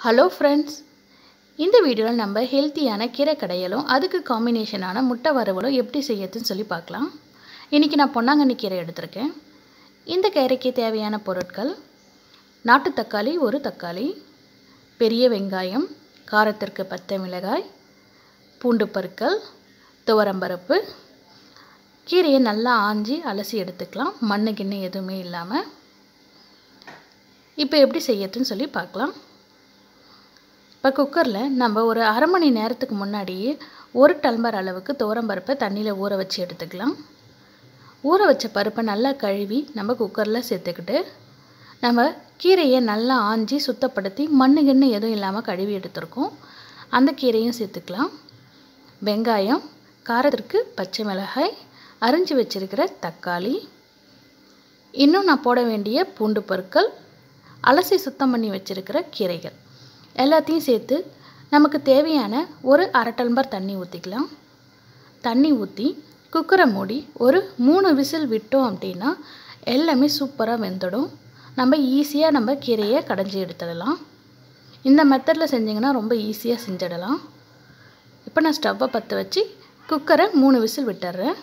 hello friends இந்த வீடியோவில் நம்ம ஹெல்த்தியான கீரை கடையலும் அதுக்கு காம்பினேஷனான முட்டை வறுவலும் எப்படி செய்யறதுன்னு சொல்லி பார்க்கலாம் இன்றைக்கி நான் பொன்னாங்கண்ணி கீரை எடுத்திருக்கேன் இந்த கீரைக்கு தேவையான பொருட்கள் நாட்டு தக்காளி ஒரு தக்காளி பெரிய வெங்காயம் காரத்திற்கு பச்சை மிளகாய் பூண்டு பருக்கள் துவரம்பருப்பு கீரையை நல்லா ஆஞ்சி அலசி எடுத்துக்கலாம் மண்ணு கிண்ணு எதுவுமே இல்லாமல் இப்போ எப்படி செய்யறதுன்னு சொல்லி பார்க்கலாம் இப்போ குக்கரில் நம்ம ஒரு அரை மணி நேரத்துக்கு முன்னாடியே ஒரு டம்ளர் அளவுக்கு துவரம்பருப்பை தண்ணியில் ஊற வச்சு எடுத்துக்கலாம் ஊற வச்ச பருப்பை நல்லா கழுவி நம்ம குக்கரில் சேர்த்துக்கிட்டு நம்ம கீரையை நல்லா ஆஞ்சி சுத்தப்படுத்தி மண்ணு கிண்ணு எதுவும் இல்லாமல் கழுவி எடுத்துருக்கோம் அந்த கீரையும் சேர்த்துக்கலாம் வெங்காயம் காரத்திற்கு பச்சை மிளகாய் அரிஞ்சு வச்சிருக்கிற தக்காளி இன்னும் நான் போட வேண்டிய பூண்டு பருக்கள் அலசி சுத்தம் பண்ணி வச்சுருக்கிற கீரைகள் எல்லாத்தையும் சேர்த்து நமக்கு தேவையான ஒரு அரை டம்ளர் தண்ணி ஊற்றிக்கலாம் தண்ணி ஊற்றி குக்கரை மூடி ஒரு மூணு விசில் விட்டோம் அப்படின்னா எல்லாமே சூப்பராக வெந்துடும் நம்ம ஈஸியாக நம்ம கீரையை கடைஞ்சி எடுத்துடலாம் இந்த மெத்தடில் செஞ்சிங்கன்னா ரொம்ப ஈஸியாக செஞ்சிடலாம் இப்போ நான் ஸ்டவ்வை பற்ற வச்சு குக்கரை மூணு விசில் விட்டுறேன்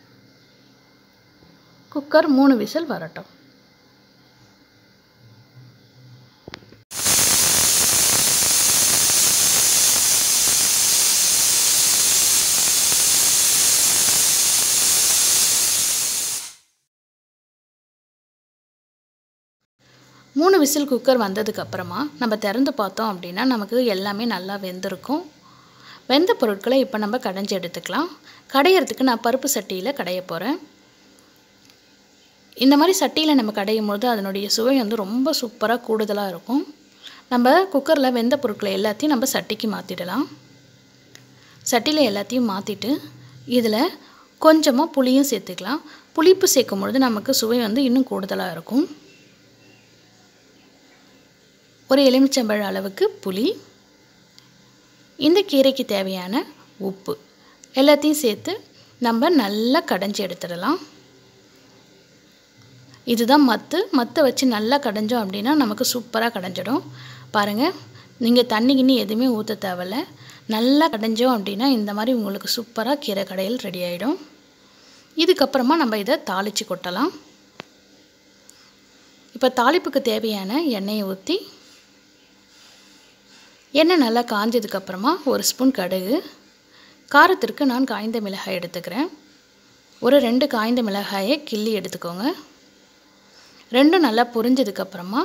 குக்கர் மூணு விசில் வரட்டும் மூணு விசில் குக்கர் வந்ததுக்கப்புறமா நம்ம திறந்து பார்த்தோம் அப்படின்னா நமக்கு எல்லாமே நல்லா வெந்திருக்கும் வெந்த பொருட்களை இப்போ நம்ம கடைஞ்சி எடுத்துக்கலாம் கடையிறதுக்கு நான் பருப்பு சட்டியில் கடைய போகிறேன் இந்த மாதிரி சட்டியில் நம்ம கடையும் பொழுது அதனுடைய சுவை வந்து ரொம்ப சூப்பராக கூடுதலாக இருக்கும் நம்ம குக்கரில் வெந்த பொருட்களை எல்லாத்தையும் நம்ம சட்டிக்கு மாற்றிடலாம் சட்டியில் எல்லாத்தையும் மாற்றிட்டு இதில் கொஞ்சமாக புளியும் சேர்த்துக்கலாம் புளிப்பு சேர்க்கும் பொழுது நமக்கு சுவை வந்து இன்னும் கூடுதலாக இருக்கும் ஒரு எலுமிச்சம்பழ அளவுக்கு புளி இந்த கீரைக்கு தேவையான உப்பு எல்லாத்தையும் சேர்த்து நம்ம நல்லா கடைஞ்சி எடுத்துடலாம் இதுதான் மத்து மத்தை வச்சு நல்லா கடைஞ்சோம் அப்படின்னா நமக்கு சூப்பராக கடைஞ்சிடும் பாருங்கள் நீங்கள் தண்ணி கிண்ணி எதுவுமே ஊற்ற தேவையில்ல நல்லா கடைஞ்சோம் அப்படின்னா இந்த மாதிரி உங்களுக்கு சூப்பராக கீரை கடையில் ரெடி ஆகிடும் இதுக்கப்புறமா நம்ம இதை தாளித்து கொட்டலாம் இப்போ தாளிப்புக்கு தேவையான எண்ணெயை ஊற்றி எண்ணெய் நல்லா காஞ்சதுக்கப்புறமா ஒரு ஸ்பூன் கடுகு காரத்திற்கு நான் காய்ந்த மிளகாய் எடுத்துக்கிறேன் ஒரு ரெண்டு காய்ந்த மிளகாயை கிள்ளி எடுத்துக்கோங்க ரெண்டும் நல்லா பொரிஞ்சதுக்கப்புறமா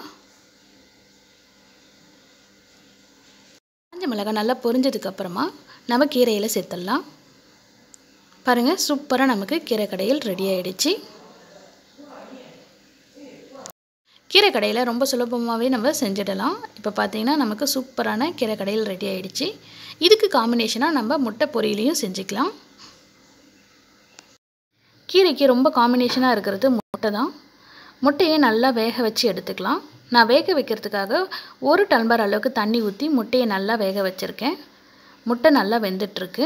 காஞ்ச மிளகாய் நல்லா பொரிஞ்சதுக்கப்புறமா நம்ம கீரையில் சேர்த்துடலாம் பாருங்கள் சூப்பராக நமக்கு கீரை கடையில் ரெடி ஆகிடுச்சு கீரை கடையில் ரொம்ப சுலபமாகவே நம்ம செஞ்சிடலாம் இப்போ பார்த்தீங்கன்னா நமக்கு சூப்பரான கீரை கடையில் ரெடி ஆகிடுச்சு இதுக்கு காம்பினேஷனாக நம்ம முட்டை பொரியலையும் செஞ்சுக்கலாம் கீரைக்கு ரொம்ப காம்பினேஷனாக இருக்கிறது முட்டை தான் முட்டையை நல்லா வேக வச்சு எடுத்துக்கலாம் நான் வேக வைக்கிறதுக்காக ஒரு டம்ளர் அளவுக்கு தண்ணி ஊற்றி முட்டையை நல்லா வேக வச்சுருக்கேன் முட்டை நல்லா வெந்துட்டுருக்கு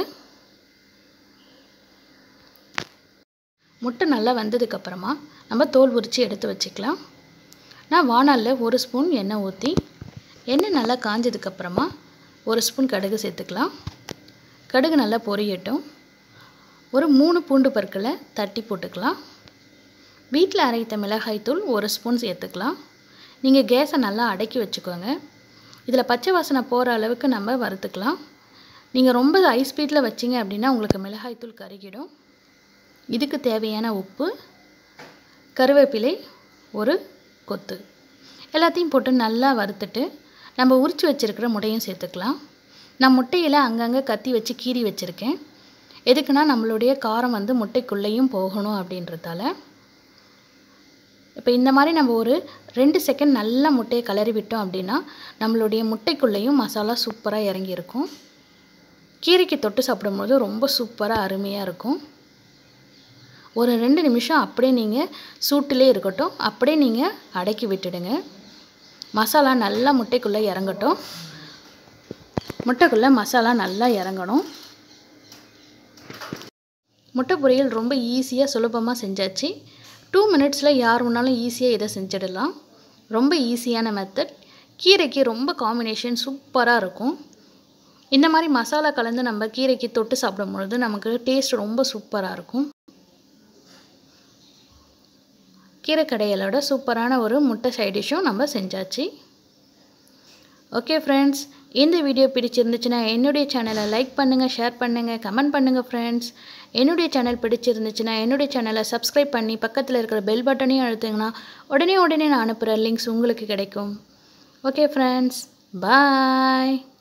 முட்டை நல்லா வெந்ததுக்கப்புறமா நம்ம தோல் உரித்து எடுத்து வச்சுக்கலாம் நான் வானலில் ஒரு ஸ்பூன் எண்ணெய் ஊற்றி எண்ணெய் நல்லா காஞ்சதுக்கப்புறமா ஒரு ஸ்பூன் கடுகு சேர்த்துக்கலாம் கடுகு நல்லா பொரியட்டும் ஒரு மூணு பூண்டு பற்களை தட்டி போட்டுக்கலாம் வீட்டில் அரைத்த மிளகாய்த்தூள் ஒரு ஸ்பூன் சேர்த்துக்கலாம் நீங்கள் கேஸை நல்லா அடக்கி வச்சுக்கோங்க இதில் பச்சை வாசனை போகிற அளவுக்கு நம்ம வறுத்துக்கலாம் நீங்கள் ரொம்ப ஹை ஸ்பீடில் வச்சிங்க அப்படின்னா உங்களுக்கு மிளகாய்த்தூள் கருகிடும் இதுக்கு தேவையான உப்பு கருவேப்பிலை ஒரு கொத்து எல்லாத்தையும் போட்டு நல்லா வறுத்துட்டு நம்ம உரித்து வச்சுருக்கிற முட்டையும் சேர்த்துக்கலாம் நான் முட்டையில் அங்கங்கே கத்தி வச்சு கீறி வச்சுருக்கேன் எதுக்குன்னா நம்மளுடைய காரம் வந்து முட்டைக்குள்ளேயும் போகணும் அப்படின்றதால இப்போ இந்த மாதிரி நம்ம ஒரு ரெண்டு செகண்ட் நல்லா முட்டையை கிளறி விட்டோம் அப்படின்னா நம்மளுடைய முட்டைக்குள்ளேயும் மசாலா சூப்பராக இறங்கியிருக்கும் கீரைக்கு தொட்டு சாப்பிடும்போது ரொம்ப சூப்பராக அருமையாக இருக்கும் ஒரு ரெண்டு நிமிஷம் அப்படியே நீங்கள் சூட்டிலே இருக்கட்டும் அப்படியே நீங்கள் அடக்கி விட்டுடுங்க மசாலா நல்லா முட்டைக்குள்ளே இறங்கட்டும் முட்டைக்குள்ளே மசாலா நல்லா இறங்கணும் முட்டை பொரியல் ரொம்ப ஈஸியாக சுலபமாக செஞ்சாச்சு டூ மினிட்ஸில் யார் வேணாலும் ஈஸியாக இதை செஞ்சிடலாம் ரொம்ப ஈஸியான மெத்தட் கீரைக்கு ரொம்ப காம்பினேஷன் சூப்பராக இருக்கும் இந்த மாதிரி மசாலா கலந்து நம்ம கீரைக்கு தொட்டு சாப்பிடும்பொழுது நமக்கு டேஸ்ட் ரொம்ப சூப்பராக இருக்கும் கீரை கடையலோட சூப்பரான ஒரு முட்டை சைடிஷும் நம்ம செஞ்சாச்சு ஓகே ஃப்ரெண்ட்ஸ் இந்த வீடியோ பிடிச்சிருந்துச்சுன்னா என்னுடைய சேனலை லைக் பண்ணுங்கள் ஷேர் பண்ணுங்கள் கமெண்ட் பண்ணுங்கள் ஃப்ரெண்ட்ஸ் என்னுடைய சேனல் பிடிச்சிருந்துச்சுன்னா என்னுடைய சேனலை சப்ஸ்கிரைப் பண்ணி பக்கத்தில் இருக்கிற பெல் பட்டனையும் அழுத்துங்கன்னா உடனே உடனே நான் அனுப்புகிற லிங்க்ஸ் உங்களுக்கு கிடைக்கும் ஓகே ஃப்ரெண்ட்ஸ் பாய்